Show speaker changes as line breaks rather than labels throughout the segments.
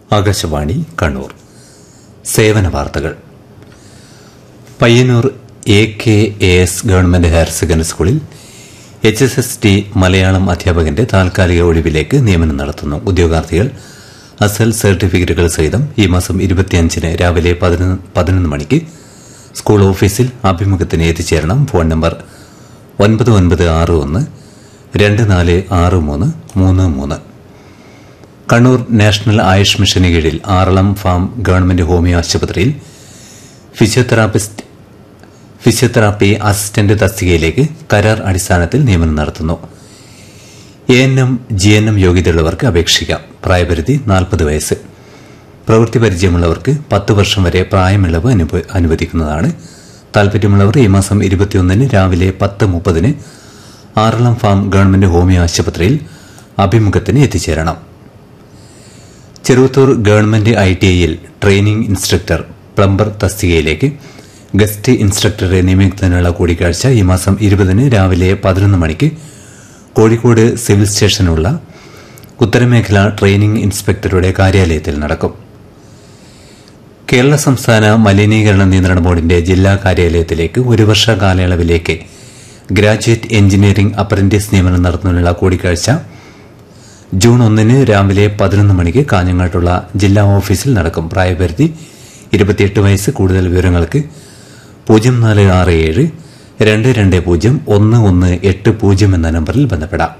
ആകാശവാണി കണ്ണൂർ സേവന വാർത്തകൾ Payyanur A K A S government higher secondary സ്കൂളിൽ H S S T Malayalam അധ്യാപകന്റെ താൽക്കാലിക ഒഴിവിലേക്ക് നിയമനം നടത്തുന്നു ഉദ്യോഗാർത്ഥികൾ അസൽ സർട്ടിഫിക്കറ്റുകൾ സഹിതം ഈ മാസം ഇരുപത്തിയഞ്ചിന് രാവിലെ പതിനൊന്ന് മണിക്ക് സ്കൂൾ ഓഫീസിൽ അഭിമുഖത്തിന് എത്തിച്ചേരണം ഫോൺ നമ്പർ ഒൻപത് ഒൻപത് ആറ് ഒന്ന് രണ്ട് നാല് ആറ് മൂന്ന് മൂന്ന് മൂന്ന് കണ്ണൂർ നാഷണൽ ആയുഷ് മിഷന് കീഴിൽ ആറളം ഫാം ഗവൺമെന്റ് ഹോമിയോ ആശുപത്രിയിൽ ഫിസിയോതെറാപ്പിസ്റ്റ് ഫിസിയോതെറാപ്പി അസിസ്റ്റന്റ് തസ്തികയിലേക്ക് കരാർ അടിസ്ഥാനത്തിൽ നിയമനം നടത്തുന്നു A N M G N M യോഗ്യതയുള്ളവർക്ക് അപേക്ഷിക്കാം പ്രായപരിധി നാൽപ്പത് വയസ്സ് പ്രവൃത്തി പരിചയമുള്ളവർക്ക് പത്ത് വർഷം വരെ പ്രായമിളവ് അനുഭ- അനുവദിക്കുന്നതാണ് താൽപര്യമുള്ളവർ ഈ മാസം ഇരുപത്തിയൊന്നിന് രാവിലെ പത്ത് മുപ്പതിന് ആറളം ഫാം ഗവൺമെന്റ് ഹോമിയോ ആശുപത്രിയിൽ അഭിമുഖത്തിന് എത്തിച്ചേരണം ചെറുവത്തൂർ ഗവൺമെന്റ് ഐ ടി ഐയിൽ ട്രെയിനിംഗ് ഇൻസ്ട്രക്ടർ പ്ലംബർ തസ്തികയിലേക്ക് ഗസ്റ്റ് ഇൻസ്ട്രക്ടറെ നിയമിക്കുന്നതിനുള്ള കൂടിക്കാഴ്ച ഈ മാസം ഇരുപതിന് രാവിലെ പതിനൊന്ന് മണിക്ക് കോഴിക്കോട് സിവിൽ സ്റ്റേഷനുള്ള ഉത്തരമേഖല ട്രെയിനിംഗ് ഇൻസ്പെക്ടറുടെ കാര്യാലയത്തിൽ നടക്കും കേരള സംസ്ഥാന മലിനീകരണ നിയന്ത്രണ ബോർഡിന്റെ ജില്ലാ കാര്യാലയത്തിലേക്ക് ഒരു വർഷ കാലയളവിലേക്ക് ഗ്രാജുവേറ്റ് എഞ്ചിനീയറിംഗ് അപ്രന്റീസ് നിയമനം നടത്തുന്നതിനുള്ള കൂടിക്കാഴ്ച ജൂൺ ഒന്നിന് രാവിലെ പതിനൊന്ന് മണിക്ക് കാഞ്ഞങ്ങാട്ടുള്ള ജില്ലാ ഓഫീസിൽ നടക്കും പ്രായപരിധി ഇരുപത്തിയെട്ട് വയസ്സ് കൂടുതൽ വിവരങ്ങൾക്ക് പൂജ്യം നാല് ആറ് ഏഴ് രണ്ട് രണ്ട് പൂജ്യം ഒന്ന് ഒന്ന് എട്ട് പൂജ്യം എന്ന നമ്പറിൽ ബന്ധപ്പെടാം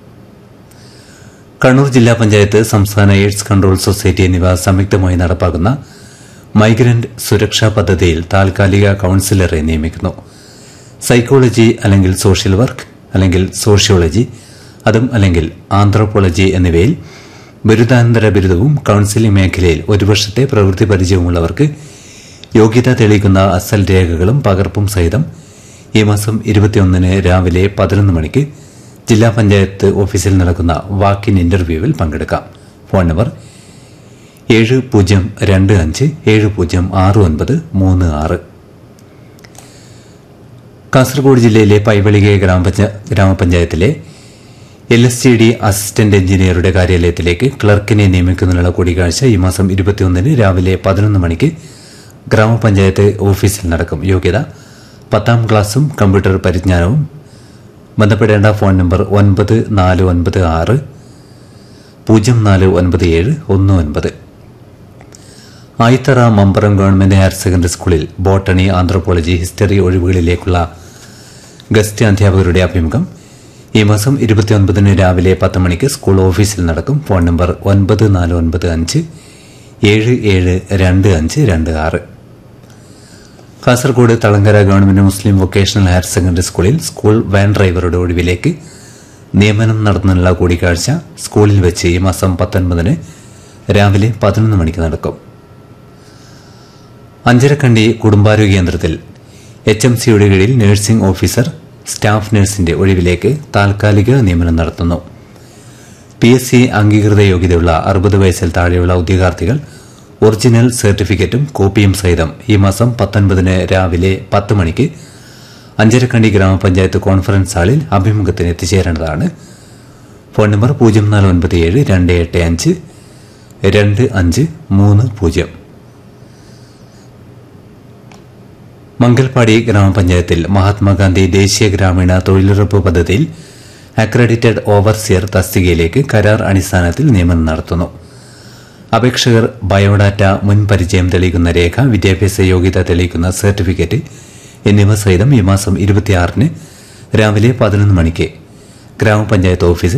കണ്ണൂർ ജില്ലാ പഞ്ചായത്ത് സംസ്ഥാന എയ്ഡ്സ് കൺട്രോൾ സൊസൈറ്റി എന്നിവ സംയുക്തമായി നടപ്പാക്കുന്ന മൈഗ്രന്റ് സുരക്ഷാ പദ്ധതിയിൽ താൽക്കാലിക കൌൺസിലറെ നിയമിക്കുന്നു സൈക്കോളജി അല്ലെങ്കിൽ സോഷ്യൽ വർക്ക് അല്ലെങ്കിൽ സോഷ്യോളജി അതും അല്ലെങ്കിൽ ആന്ത്രോപോളജി എന്നിവയിൽ ബിരുദാനന്തര ബിരുദവും കൌൺസിലിംഗ് മേഖലയിൽ ഒരു വർഷത്തെ പ്രവൃത്തി പരിചയമുള്ളവർക്ക് യോഗ്യത തെളിയിക്കുന്ന അസൽ രേഖകളും പകർപ്പും സഹിതം ഈ മാസം ഇരുപത്തിയൊന്നിന് രാവിലെ പതിനൊന്ന് മണിക്ക് ജില്ലാ പഞ്ചായത്ത് ഓഫീസിൽ നടക്കുന്ന വാക്കിൻ ഇന്റർവ്യൂവിൽ പങ്കെടുക്കാം ഫോൺ നമ്പർ ഏഴ് പൂജ്യം രണ്ട് അഞ്ച് ഏഴ് പൂജ്യം ആറ് ഒൻപത് മൂന്ന് ആറ് കാസർഗോഡ് ജില്ലയിലെ പൈവളികെ ഗ്രാമപഞ്ച- ഗ്രാമപഞ്ചായത്തിലെ L S G D assistant എഞ്ചിനീയറുടെ കാര്യാലയത്തിലേക്ക് ക്ലർക്കിനെ നിയമിക്കുന്നതിനുള്ള കൂടിക്കാഴ്ച ഈ മാസം ഇരുപത്തിയൊന്നിന് രാവിലെ പതിനൊന്ന് മണിക്ക് ഗ്രാമപഞ്ചായത്ത് ഓഫീസിൽ നടക്കും യോഗ്യത പത്താം ക്ലാസും കമ്പ്യൂട്ടർ പരിജ്ഞാനവും ബന്ധപ്പെടേണ്ട ഫോൺ നമ്പർ ഒൻപത് നാല് ഒൻപത് ആറ് പൂജ്യം നാല് ഒൻപത് ഏഴ് ഒന്ന് ഒൻപത് Ayithara Mambaram government higher secondary സ്കൂളിൽ ബോട്ടണി ആന്ത്രോപോളജി ഹിസ്റ്ററി ഒഴിവുകളിലേക്കുള്ള ഗസ്റ്റ് അധ്യാപകരുടെ അഭിമുഖം ഈ മാസം ഇരുപത്തിയൊൻപതിന് രാവിലെ പത്ത് മണിക്ക് സ്കൂൾ ഓഫീസിൽ നടക്കും ഫോൺ നമ്പർ ഒൻപത് നാല് ഒൻപത് അഞ്ച് ഏഴ് ഏഴ് രണ്ട് അഞ്ച് രണ്ട് ആറ് Kasaragod Thalangara government Muslim vocational higher secondary സ്കൂളിൽ സ്കൂൾ വാൻ ഡ്രൈവറുടെ ഒഴിവിലേക്ക് നിയമനം നടത്തുന്നതിനുള്ള കൂടിക്കാഴ്ച സ്കൂളിൽ വെച്ച് ഈ മാസം പത്തൊൻപതിന് രാവിലെ പതിനൊന്ന് മണിക്ക് നടക്കും അഞ്ചരക്കണ്ടി കുടുംബാരോഗ്യ കേന്ദ്രത്തിൽ എച്ച് എം സിയുടെ കീഴിൽ നഴ്സിംഗ് ഓഫീസർ സ്റ്റാഫ് നഴ്സിന്റെ ഒഴിവിലേക്ക് താൽക്കാലിക നിയമനം നടത്തുന്നു പി എസ് സി അംഗീകൃത യോഗ്യതയുള്ള അറുപത് വയസ്സിൽ താഴെയുള്ള ഉദ്യോഗാർത്ഥികൾ ഒറിജിനൽ സർട്ടിഫിക്കറ്റും കോപ്പിയും സഹിതം ഈ മാസം പത്തൊൻപതിന് രാവിലെ പത്ത് മണിക്ക് അഞ്ചരക്കണ്ടി ഗ്രാമപഞ്ചായത്ത് കോൺഫറൻസ് ഹാളിൽ അഭിമുഖത്തിന് എത്തിച്ചേരേണ്ടതാണ് ഫോൺ നമ്പർ പൂജ്യം നാല് ഒൻപത് ഏഴ് രണ്ട് എട്ട് അഞ്ച് രണ്ട് അഞ്ച് മൂന്ന് പൂജ്യം മംഗൽപാടി ഗ്രാമപഞ്ചായത്തിൽ മഹാത്മാഗാന്ധി ദേശീയ ഗ്രാമീണ തൊഴിലുറപ്പ് പദ്ധതിയിൽ അക്രഡിറ്റഡ് ഓവർസിയർ തസ്തികയിലേക്ക് കരാർ അടിസ്ഥാനത്തിൽ നിയമനം നടത്തുന്നു അപേക്ഷകർ ബയോഡാറ്റ മുൻ പരിചയം തെളിയിക്കുന്ന രേഖ വിദ്യാഭ്യാസ യോഗ്യത തെളിയിക്കുന്ന സർട്ടിഫിക്കറ്റ് എന്നിവ സഹിതം ഈ മാസം ഇരുപത്തിയാറിന് രാവിലെ പതിനൊന്ന് മണിക്ക് ഗ്രാമപഞ്ചായത്ത് ഓഫീസിൽ